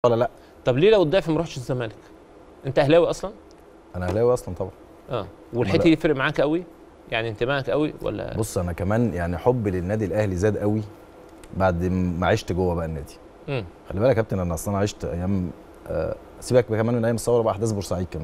ولا لا طب ليه لو الضعف ما رحتش الزمالك انت اهلاوي اصلا انا اهلاوي اصلا طبعا اه والحته دي يفرق معاك قوي يعني انتمائك قوي ولا بص انا كمان يعني حبي للنادي الاهلي زاد قوي بعد ما عشت جوه بقى النادي امم خلي بالك يا كابتن انا اصلا عشت ايام آه، سيبك كمان من ايام الثوره بقى احداث بورسعيد كمان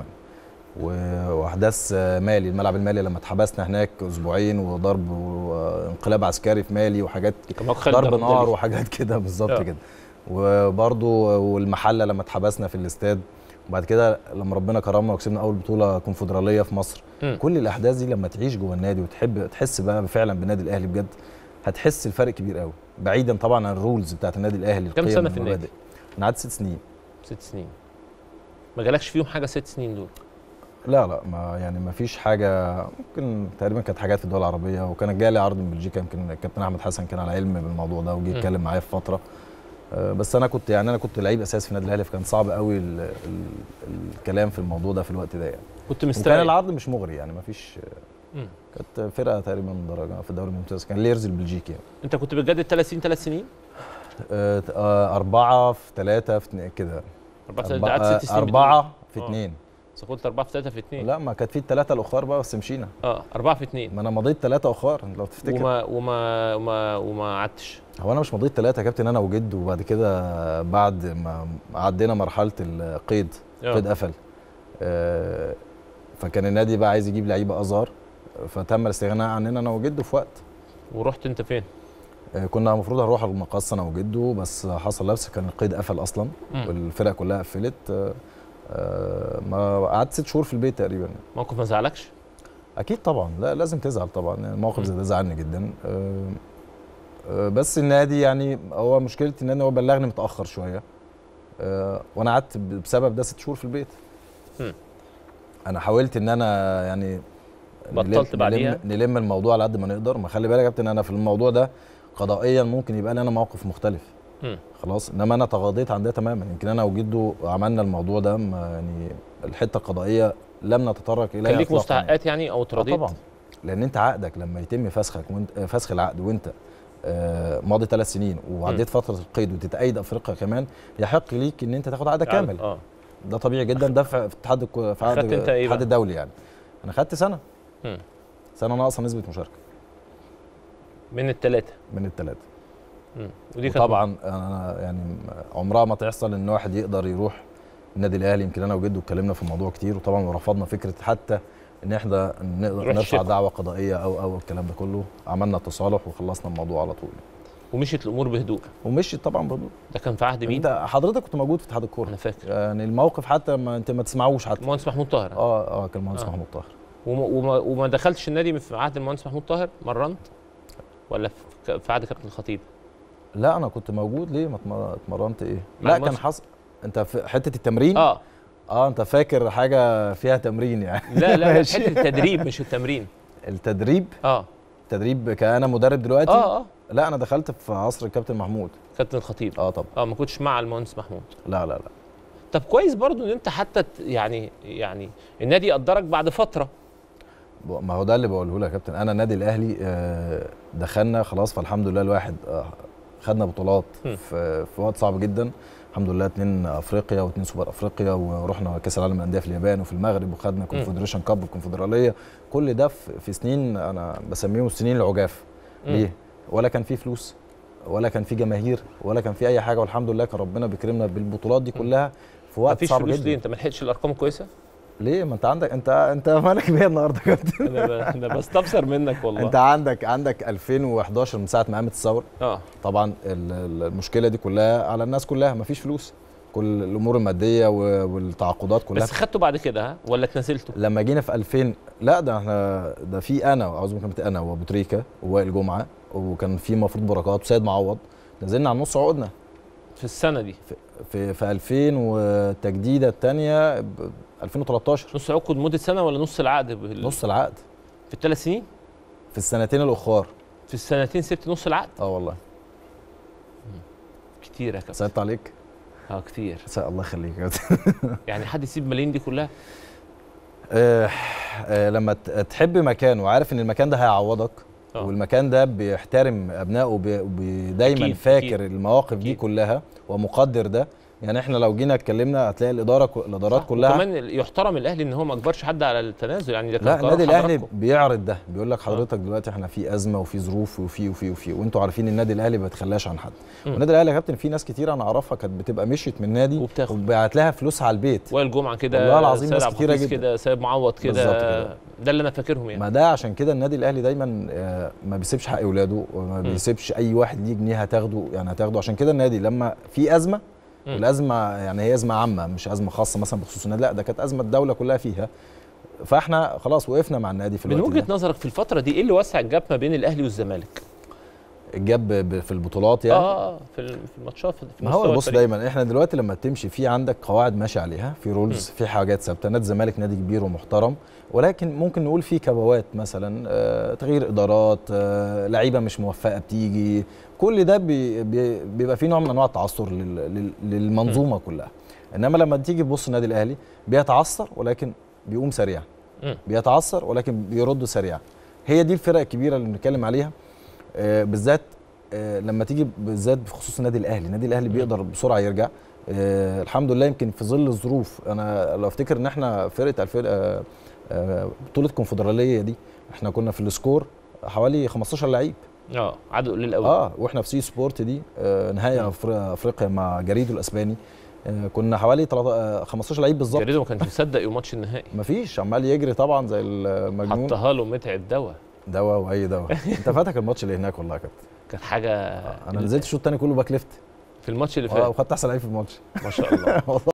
و- واحداث آه، مالي الملعب المالي لما اتحبسنا هناك اسبوعين وضرب وانقلاب عسكري في مالي وحاجات كان معاك خالد ضرب درندلي. نار وحاجات كده بالظبط آه. كده وبرضو والمحله لما اتحبسنا في الاستاد وبعد كده لما ربنا كرمنا وكسبنا اول بطوله كونفدراليه في مصر مم. كل الاحداث دي لما تعيش جوه النادي وتحب تحس بقى فعلا بالنادي الاهلي بجد هتحس الفرق كبير قوي بعيدا طبعا عن الرولز بتاعت النادي الاهلي كام القيم سنة في النادي؟ والمبادئ. انا قعدت ست سنين ست سنين ما جالكش فيهم حاجه ست سنين دول لا لا ما يعني ما فيش حاجه ممكن تقريبا كانت حاجات في الدول العربيه وكان جالي عرض من بلجيكا يمكن الكابتن احمد حسن كان على علم بالموضوع ده وجه م. يتكلم معايا في فتره آه، بس انا كنت يعني انا كنت لعيب اساسي في النادي الاهلي فكان صعب قوي ال ال الكلام في الموضوع ده في الوقت ده يعني كنت وكان مستريح العرض مش مغري يعني ما فيش مم. كانت فرقه تقريبا درجه في الدوري الممتاز كان ليرز البلجيكي يعني انت كنت بتجدد ثلاث سنين ثلاث سنين آه، آه، أربعة في ثلاثة في اتنين كده أربعة في أربعة- ثلاثة قعدت ست سنين أربعة في آه. اثنين بس قلت أربعة في ثلاثة في اثنين لا ما كانت في الثلاثة الأخر بقى بس مشينا اه أربعة في اثنين ما أنا مضيت ثلاثة أخر لو تفتكر وما وما وما وما قعدتش هو انا مش مضيت ثلاثه يا كابتن انا وجد وبعد كده بعد ما عدينا مرحله القيد آه. القيد قفل آه، فكان النادي بقى عايز يجيب لعيبه ازهر فتم الاستغناء عننا انا وجده في وقت ورحت انت فين؟ آه، كنا المفروض هنروح المقص انا وجده بس حصل لبس كان القيد قفل اصلا مم. والفرق كلها قفلت آه، آه، ما قعدت ست شهور في البيت تقريبا موقف ما زعلكش؟ اكيد طبعا لا لازم تزعل طبعا يعني الموقف مم. زي ده زعلني جدا آه، آه، بس النادي يعني هو مشكله النادي هو بلغني متاخر شويه آه، وانا قعدت ب- بسبب ده ست شهور في البيت مم. انا حاولت ان انا يعني بطلت نلم- بعديها؟ نلم, نلم الموضوع على قد ما نقدر ما خلي بالك يا كابتن انا في الموضوع ده قضائيا ممكن يبقى لي انا موقف مختلف مم. خلاص انما انا تغاضيت عن ده تماما يمكن انا وجده عملنا الموضوع ده ما يعني الحته القضائيه لم نتطرق اليها كان ليك إطلاقاً يعني. مستحقات يعني او آه اتراضيت؟ طبعا لان انت عقدك لما يتم فسخك وانت آه، فسخ العقد وانت آه، ماضي ثلاث سنين وعديت فتره القيد وتتأيد افريقيا كمان يحق ليك ان انت تاخد عقدك كامل اه ده طبيعي جدا ده في في اتحاد الكو- في عقد خدت انت ايه الاتحاد بقى؟ الدولي يعني انا خدت سنه مم. سنه ناقصه نسبه مشاركه من الثلاثه من الثلاثه ودي كانت طبعا انا يعني عمرها ما تحصل ان واحد يقدر يروح النادي الاهلي يمكن انا وجده اتكلمنا في الموضوع كتير وطبعا رفضنا فكره حتى ان احنا نقدر نروح نرفع الشركة. دعوه قضائيه او او الكلام ده كله عملنا تصالح وخلصنا الموضوع على طول ومشيت الامور بهدوء ومشيت طبعا برضه ده كان في عهد مين؟ انت حضرتك كنت موجود في اتحاد الكوره انا فاكر يعني الموقف حتى ما انت ما تسمعوش حتى المهندس محمود طاهر اه اه كان المهندس آه. محمود طاهر وما, وما, وما دخلتش النادي في عهد المهندس محمود طاهر مرنت ولا في في عهد كابتن الخطيب؟ لا انا كنت موجود ليه ما اتمر- اتمرنت ايه مع لا كان المصري. حصل انت في حته التمرين اه اه انت فاكر حاجه فيها تمرين يعني لا لا لا ماشي. حته التدريب مش التمرين التدريب اه التدريب كأنا مدرب دلوقتي اه اه لا انا دخلت في عصر الكابتن محمود كابتن الخطيب اه طبعا اه ما كنتش مع المهندس محمود لا لا لا طب كويس برضو ان انت حتى ت- يعني يعني النادي قدرك بعد فتره ما هو ده اللي بقوله لك يا كابتن انا النادي الاهلي آه، دخلنا خلاص فالحمد لله الواحد آه، خدنا بطولات م. في في وقت صعب جدا الحمد لله اتنين افريقيا واتنين سوبر افريقيا ورحنا كاس العالم للانديه في اليابان وفي المغرب وخدنا كونفدريشن كاب والكونفدراليه كل ده في في سنين انا بسميهم السنين العجاف مم. ليه ولا كان في فلوس ولا كان في جماهير ولا كان في اي حاجه والحمد لله كان ربنا بيكرمنا بالبطولات دي كلها في وقت مفيش صعب فلوس جدا ليه انت ما لحقتش الارقام كويسه ليه ما انت عندك انت انت مالك بيا النهارده يا كابتن انا ب... انا بستفسر منك والله انت عندك عندك 2011 من ساعه ما قامت الثوره اه طبعا ال- ال- المشكله دي كلها على الناس كلها مفيش فلوس كل الامور الماديه و- والتعاقدات كلها بس خدته بعد كده ها ولا اتنازلته لما جينا في 2000 لا ده احنا ده في انا اعوذ بالله من كلمة انا وابو تريكه ووائل جمعه وكان في المفروض بركات وسيد معوض نزلنا على نص عقودنا في السنه دي في في 2000 والتجديده الثانيه 2013 نص عقد مده سنه ولا نص العقد بال... نص العقد في الثلاث سنين في السنتين الاخر في السنتين سبت نص العقد اه والله كتير يا كابتن سألت عليك اه كتير سأل الله يخليك يا كابتن يعني حد يسيب ملايين دي كلها آه، آه، لما ت- تحب مكان وعارف ان المكان ده هيعوضك آه. والمكان ده بيحترم ابنائه وبي- وبي- دايما أكيد، فاكر أكيد. المواقف دي أكيد. كلها ومقدر ده يعني احنا لو جينا اتكلمنا هتلاقي الاداره الادارات كلها كمان يحترم الاهلي ان هو ما اجبرش حد على التنازل يعني ده كان لا قرار النادي الاهلي حضراتكم. بيعرض ده بيقول لك حضرتك دلوقتي احنا في ازمه وفي ظروف وفي وفي وفي وانتوا عارفين النادي الاهلي ما بيتخلاش عن حد مم. والنادي الاهلي يا كابتن في ناس كتير انا اعرفها كانت بتبقى مشيت من النادي وبتاخد. وبعت لها فلوسها على البيت وائل جمعه كده والله العظيم سيد ناس عبد كتيرة الحفيظ جدا. كده سيد معوض كده بالظبط كده. ده اللي انا فاكرهم يعني ما ده عشان كده النادي الاهلي دايما آه، ما بيسيبش حق اولاده وما بيسيبش اي واحد ليه جنيه هتاخده يعني هتاخده عشان كده النادي لما في ازمه مم. والازمه يعني هي ازمه عامه مش ازمه خاصه مثلا بخصوص النادي لا ده كانت ازمه الدوله كلها فيها فاحنا خلاص وقفنا مع النادي في من الوقت وجهه ده نظرك في الفتره دي ايه اللي وسع الجاب ما بين الاهلي والزمالك الجاب ب- في البطولات يعني اه اه في ال- في الماتشات في في ما هو مستوى بص الفريق. دايما احنا دلوقتي لما بتمشي في عندك قواعد ماشي عليها في رولز في حاجات ثابته نادي الزمالك نادي كبير ومحترم ولكن ممكن نقول في كبوات مثلا آه، تغيير ادارات آه، لعيبه مش موفقه بتيجي كل ده بي بي بيبقى فيه نوع من انواع التعثر لل- لل- للمنظومه كلها انما لما تيجي تبص النادي الاهلي بيتعثر ولكن بيقوم سريعا مم. بيتعثر ولكن بيرد سريعا هي دي الفرق الكبيره اللي بنتكلم عليها آه، بالذات آه، لما تيجي بالذات بخصوص النادي الاهلي النادي الاهلي بيقدر بسرعه يرجع آه، الحمد لله يمكن في ظل الظروف انا لو افتكر ان احنا فرقه الفرقه آه، آه، بطوله الكونفدراليه دي احنا كنا في السكور حوالي 15 لعيب اه عدد قليل قوي اه واحنا في سي سبورت دي آه، نهائي أفري- افريقيا مع جريدو الاسباني آه، كنا حوالي 13 آه، 15 لعيب بالظبط جريدو ما كانش مصدق يوم ماتش النهائي مفيش عمال يجري طبعا زي المجنون حطها له متعب دواء دواء واي دواء انت فاتك الماتش اللي هناك والله يا كابتن كانت حاجه انا نزلت الشوط الثاني كله باك ليفت في الماتش اللي اه فات وخدت احسن لعيب في الماتش ما شاء الله والله